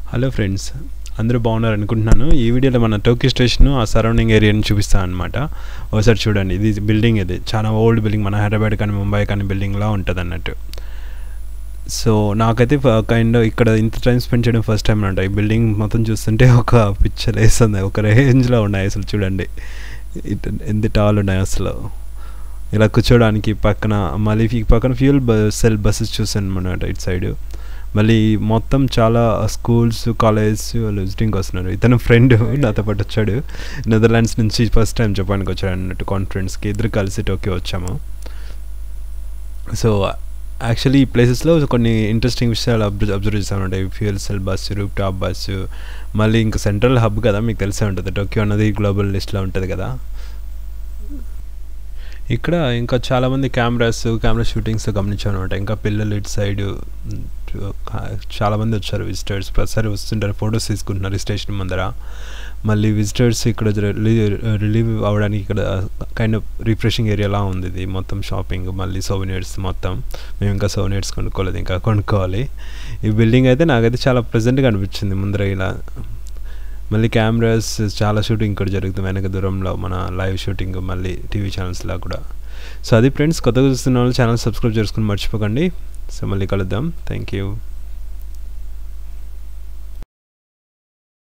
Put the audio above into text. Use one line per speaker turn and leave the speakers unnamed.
hello friends అందరూ బాగున్నారు అనుకుంటున్నాను ఈ వీడియోలో మన టోక్యో స్టేషన్ ఆ సరౌండింగ్ ఏరియాని చూపిస్తాను అనమాట ఒకసారి చూడండి ఇది బిల్డింగ్ ఇది చాలా ఓల్డ్ బిల్డింగ్ మన హైదరాబాద్ కానీ ముంబై కానీ బిల్డింగ్లా ఉంటుంది అన్నట్టు సో నాకైతే కైండ్ ఇక్కడ ఇంత టైం స్పెండ్ చేయడం ఫస్ట్ టైం అంట ఈ బిల్డింగ్ మొత్తం చూస్తుంటే ఒక పిక్చర్ వేస్తుంది ఒక రేంజ్లో ఉన్నాయి అసలు చూడండి ఇట్ ఎంత టాల్ ఉన్నాయి అసలు ఇలా కూర్చోడానికి పక్కన మళ్ళీ ఈ పక్కన ఫ్యూల్ సెల్ బస్సెస్ చూసాను అనమాట ఇటు సైడ్ మళ్ళీ మొత్తం చాలా స్కూల్స్ కాలేజ్ వాళ్ళు విజిటింగ్ వస్తున్నారు ఇతను ఫ్రెండ్ నాతో పాటు వచ్చాడు నెదర్లాండ్స్ నుంచి ఫస్ట్ టైం జపాన్కి వచ్చాడు అన్నట్టు కాన్ఫరెన్స్కి ఇద్దరు కలిసి టోక్యో వచ్చాము సో యాక్చువల్లీ ఈ ప్లేసెస్లో కొన్ని ఇంట్రెస్టింగ్ విషయాలు అబ్జర్వ్ అబ్జర్వ్ చేసామంటే fuel cell bus rooftop bus మళ్ళీ ఇంకా సెంట్రల్ హబ్ కదా మీకు తెలిసే ఉంటుంది టోక్యో అన్నది గ్లోబల్ లిస్ట్లో ఉంటుంది కదా ఇక్కడ ఇంకా చాలామంది కెమెరాస్ కెమెరా షూటింగ్స్ గమనించాను అనమాట ఇంకా పిల్లలు ఇటు సైడ్ చాలామంది వచ్చారు విజిటర్స్ ప్రతిసారి వస్తుంటారు ఫొటోస్ తీసుకుంటున్నారు స్టేషన్ ముందర మళ్ళీ విజిటర్స్ ఇక్కడ రిలీవ్ అవ్వడానికి ఇక్కడ కైండ్ ఆఫ్ రిఫ్రెషింగ్ ఏరియాలా ఉంది ఇది మొత్తం షాపింగ్ మళ్ళీ సోవినియర్స్ మొత్తం మేము ఇంకా సోవినియర్స్ కొనుక్కోలేదు ఇంకా కొనుక్కోవాలి ఈ బిల్డింగ్ అయితే నాకైతే చాలా ప్రెజెంట్గా అనిపించింది ముందర ఇలా మళ్ళీ కెమెరాస్ చాలా షూటింగ్ ఇక్కడ జరుగుతుంది వెనక దూరంలో మన లైవ్ షూటింగ్ మళ్ళీ టీవీ ఛానల్స్లా కూడా సో అది ఫ్రెండ్స్ కొత్తగా చూస్తున్న వాళ్ళు ఛానల్ సబ్స్క్రైబ్ చేసుకుని మర్చిపోకండి సో మళ్ళీ కలుద్దాం థ్యాంక్ యూ